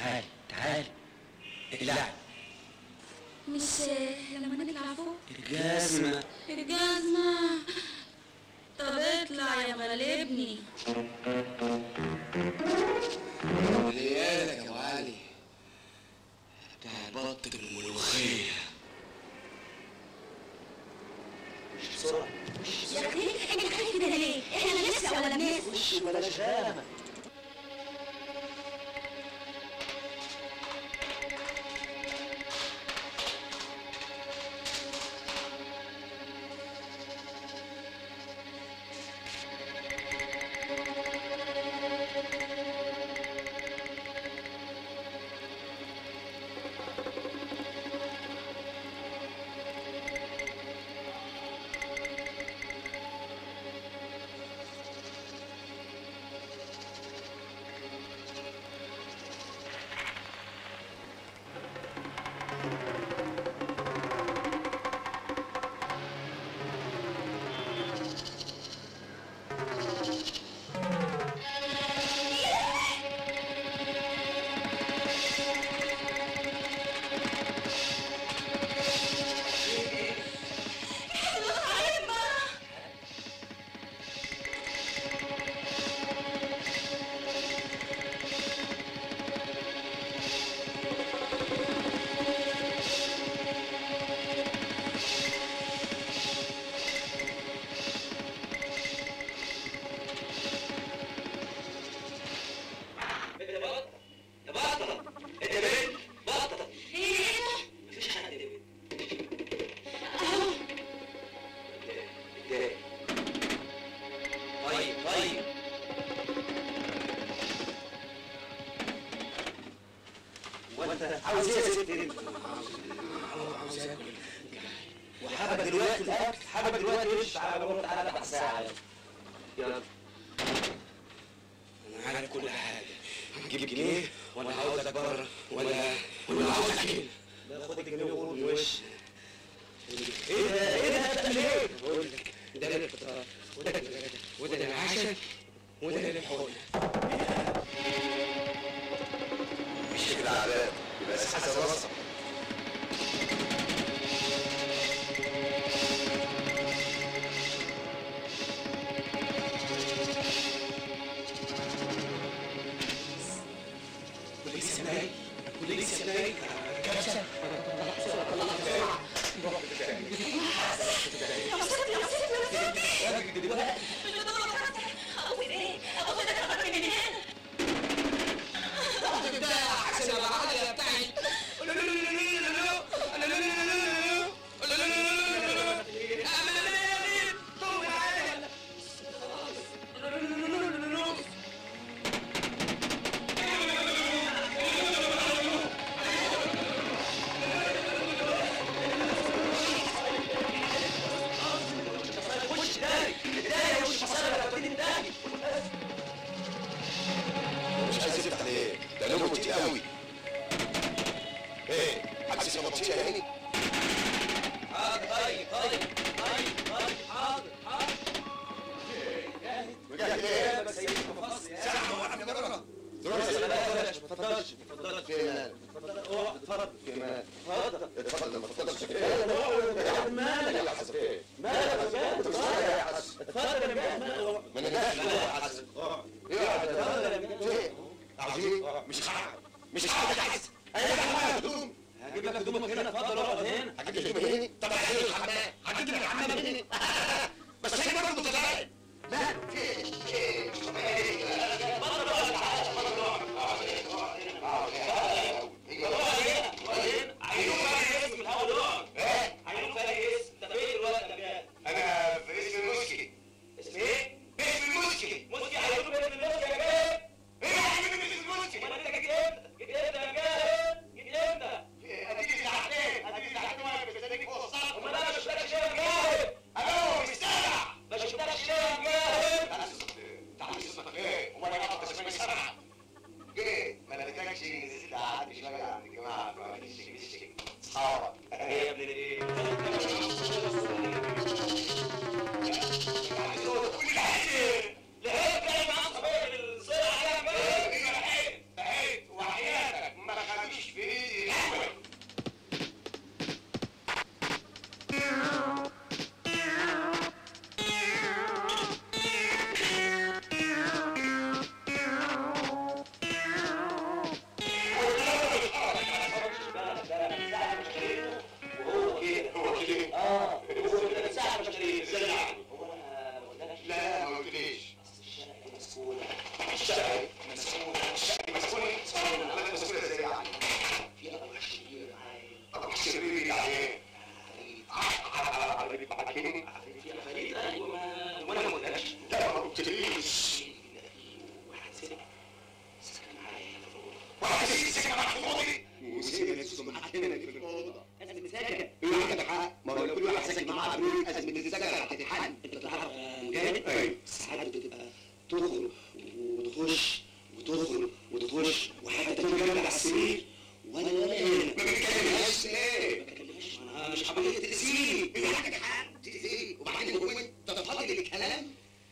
تعال تعال اقلع مش لما نطلع فوق الجزمة الجزمة طب اطلع يا مغلبني ليالك يا ابو علي بتاع بطة الملوخية بسرعة يا اخي انت خايف كده ليه؟ احنا لسه ولا بنسى وش بلاش هامة يا بطة يا بطة انت بنت بطة ايه ده؟ مفيش حد يا بنت اهو اتضايق طيب طيب وانت عاوز ايه يا ست انت؟ عاوز اكل وحابك دلوقتي الاكل حابك دلوقتي ايش تعالى بقول تعالى بعد ساعة يلا انا عارف كل حاجة هتجيب جنيه ولا عاوزك بره ولا ولا عاوزك هنا لا خد الجنيه وقول وش ايه ده ايه ده هتعمل ايه؟ بقول لك ده للفطار وده للغدا وده للعشاء وده للحقن مش كده عذاب يبقى حسن وصل بوليس يا ناي بوليس يا ناي كبسة يا مصيبتي يا مصيبتي يا مصيبتي اقول ايه؟ اقول انا كمان من هنا ده حسن يا معلم يا بتاعي وش داري الداري وش مصاري لو تديني الداري مش عايز يفتح ليه ده لونه كتير قوي ايه حاسس انه كتير يا عيني حاضر طيب طيب طيب طيب حاضر حاضر رجعت ليه بس هي مفصل يا ساعة واحدة مرة لا لا بلاش ما تفضلش ما تفضلش في مال اتفضل اقعد اتفضل في مال اتفضل اتفضل ما تفضلش يا عم مالك يا حسن ايه مالك يا انت مش اتفضل يا حسن اتفضل يا مجاهد مالك ما انا جاي يا حسن ايه يا حسن ايه عظيم مش هقعد مش هقعد يا حسن انا جاي هدوم هجيب لك هدومك هنا اتفضل اقعد هنا هجيب لي هدوم هنا طب هجيب لي الحمام هجيب لي الحمام هنا بس هي برضه متضايق لا في في انا في اسم المسكي اسم ايه؟ اسم المسكي مسكي هيقولوا كده من المسكي يا جاهل ايه يا حبيبي اسم المسكي امال انت جيت امتى؟ جيت امتى يا جاهل؟ جيت امتى؟ اديني ساعتين اديني ساعتين وانا مستنيك فوق السطح امال انا ما شفتكش ليه يا جاهل؟ الو مش سامع ما شفتكش ليه يا جاهل؟ وتخش وتخرج وتخش وحتى تاني جنب على السرير وانا ولا هنا ما بتكلمهاش ليه؟ ما بتكلمهاش ما انا مش حبيت تاذيني ايه عندك حق تاذيني وبعدين هو انت فاضي للكلام؟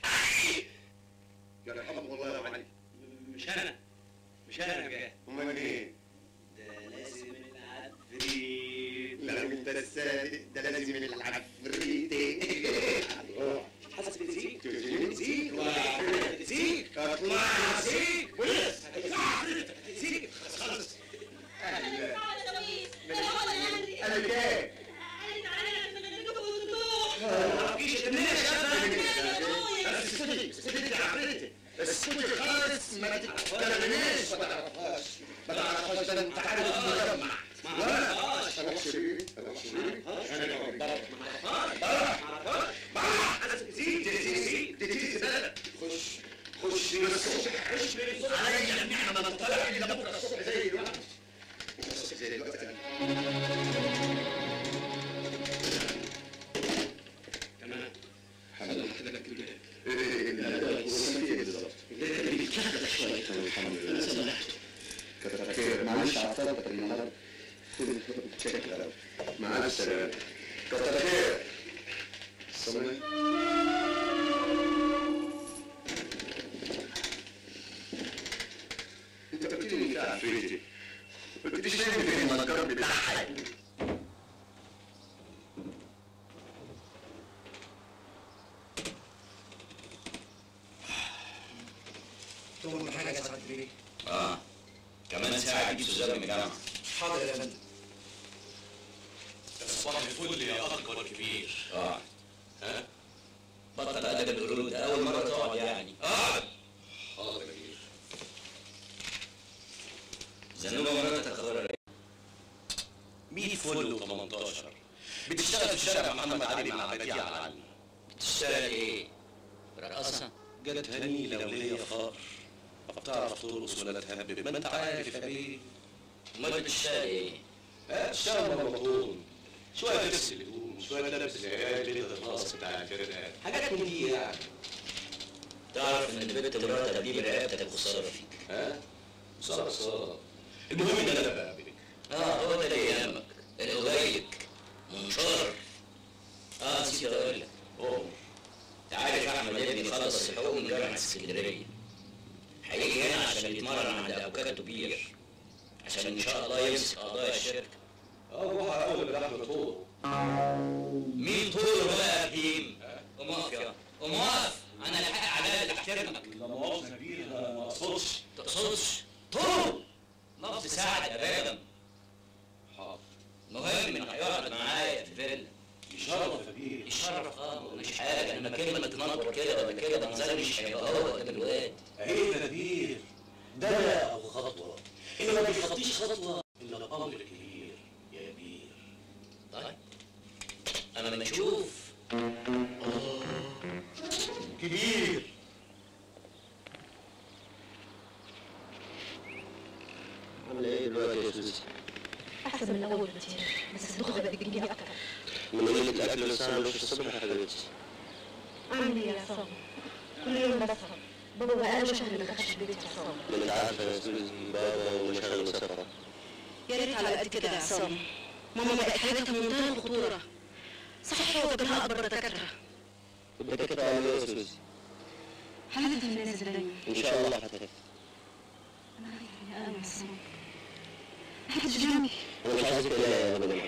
يا رحمه الله يا علي مش انا مش انا يا امال ايه؟ ده لازم العفريت لا انت الصادق ده لازم العفريت حاسس بتزيد تزيد تزيد اطلع تزيد بس تزيد خلاص تعالى يا لويس تعالى يا هنري انا جاي تعالى تعالى نغنيكم وتروح ما فيش الناس بس اسكتي اسكتي يا عفريتي اسكتي خالص ما تتكلميش ما تعرفهاش ما تعرفهاش ده انت عارف المجمع ولا انا شريري انا شريري انا تزيد تزيد تزيد خش خش من الصبح خش من الصبح عليا النعمه ما طلع الا بكره الصبح زي الوقت الصبح زي الوقت تمام حمد لك معلش عطلتك النهارده معلش كتر خير سامعني انت قلت لي بتاع عفريتي قلت لي شايف في المنكر بتاعها تؤمر بحاجه يا سعاده البيه اه كمان ساعة اجيب سوزان من الجامعة حاضر يا فندم صباح الفل يا اكبر الكبير اه ها بطل ادب القرود اول مرة تقعد يعني اقعد حاضر يا كبير زنوبة مراتك اخبارها ايه؟ 100 فل و18 بتشتغل في الشارع محمد علي مع بديع العلي بتشتغل ايه؟ رقاصة؟ جاتها نيلة وليا فار بتعرف ترقص ولا تهبب ما انت عارف يا بيه امال بتشتغل ايه؟ اشتغل ببطون شوية تغسل هدوم شوية تلبس العيال ليلة الراس بتاع الفرقة حاجات من دي يعني تعرف ان بنت مراتك دي برقبتك وخسارة فيك ها؟ خسارة خسارة المهم ان انا بقابلك اه هو ده اللي يهمك القليل منشار اه نسيت اقول لك اوه تعالى احمد ابني خلص الحقوق من جامعة اسكندرية هيجي هنا عشان يتمرن عند افوكاتو بير عشان ان شاء الله يمسك قضايا الشركة اروح اقول باحمد طول مين طول بقى يا فهيم؟ قوم اقف يا قوم اقف انا الحق على اللي احترمك لا مؤاخذة كبير انا ما اقصدش تقصدش طول لفظ ساعد يا بادم حاضر مهم انه هيقعد معايا في فيلا يشرف يا كبير يشرف اه مش حاجه لما كلمه تنطر كده ولا كده منظري مش هيبقى هو قدام الواد ايه ده كبير ده او خطوة إنما ما بيخطيش خطوة إلا الأمر الكبير يا كبير طيب اما لما نشوف كبير عامله ايه دلوقتي يا سوزي؟ احسن من الاول كتير بس الدخله بقت بتجيني اكتر من قلة الأكل لسه ما عملوش الصبح يا حبيبتي اعمل ايه يا عصام كل يوم بسهر بابا بقاله شهر ما دخلش البيت يا عصام ما انت عارفة يا سوزي بابا ومشاغل وسفرة يا ريت على قد كده يا عصام ماما بقت حالتها منتهى الخطوره صحيح هو جابلها اكبر دكاتره يبقى كده على ايه يا سوزي؟ حالتها الناس دايما إن شاء الله هتخف انا خايفه يا عصام محدش جنبي أنا مش عايزك تقلقي أبدا